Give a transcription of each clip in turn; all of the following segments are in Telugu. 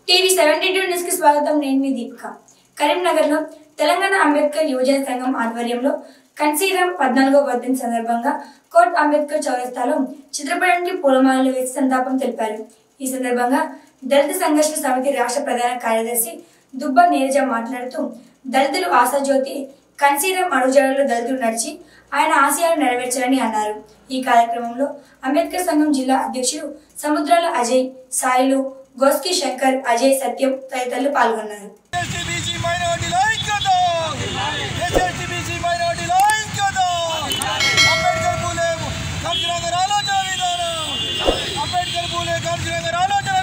టీవీ సెవెంటీ టూ న్యూస్ కి స్వాగతం నేను మీ దీపిక కరీంనగర్ లో తెలంగాణ అంబేద్కర్ యువజన సంఘం ఆధ్వర్యంలో కన్సీరాం పద్నాలుగో వర్ధన్ సందర్భంగా కోట్ అంబేద్కర్ చౌరస్తాలో చిత్రపటానికి పూలమాలలు వేసి సంతాపం తెలిపారు ఈ సందర్భంగా దళిత సంఘర్షణ సమితి రాష్ట్ర ప్రధాన కార్యదర్శి దుబ్బ నీరజ మాట్లాడుతూ దళితులు ఆశాజ్యోతి కన్సీరాం అడుగుజాడలో దళితులు నడిచి ఆయన ఆశయాలు నెరవేర్చాలని అన్నారు ఈ కార్యక్రమంలో అంబేద్కర్ సంఘం జిల్లా అధ్యక్షుడు సముద్రాల అజయ్ సాయిలు గోస్కి శంకర్ అజయ్ సత్యం తదితరులు పాల్గొన్నారు ఎస్టీబీసీ మైనారిటీల ఐక్యత ఎస్టీబీసీ మైనారిటీల ఐక్యత అంబేద్కర్ పూలే కాంచనగర్ ఆలోచన విధానం అంబేద్కర్ పూలే కాంచనగర్ ఆలోచన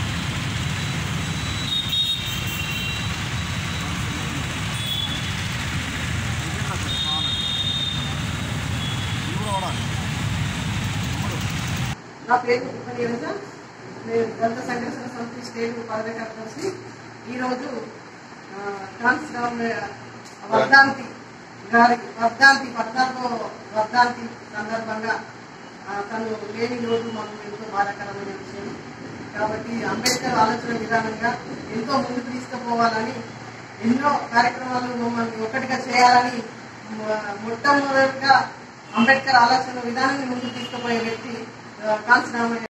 నా పేరు ఉపనీరజ నేను దళిత సంఘర్షణ సమితి స్టేట్ ఉపాధి కార్యదర్శి ఈరోజు ఆ, కాన్స్ రామ్ వర్ధాంతి గారి వర్ధాంతి పద్నాలుగో వర్ధాంతి సందర్భంగా ఆ, తను లేని రోజు మాకు ఎంతో బాధాకరమైన విషయం కాబట్టి అంబేద్కర్ ఆలోచన విధానంగా ఎంతో ముందుకు తీసుకుపోవాలని ఎన్నో కార్యక్రమాలు మమ్మల్ని ఒకటిగా చేయాలని మొ- మొట్టమొదటిగా అంబేద్కర్ ఆలోచన విధానాన్ని ముందుకు తీసుకుపోయే వ్యక్తి కాన్స్ రామయ్య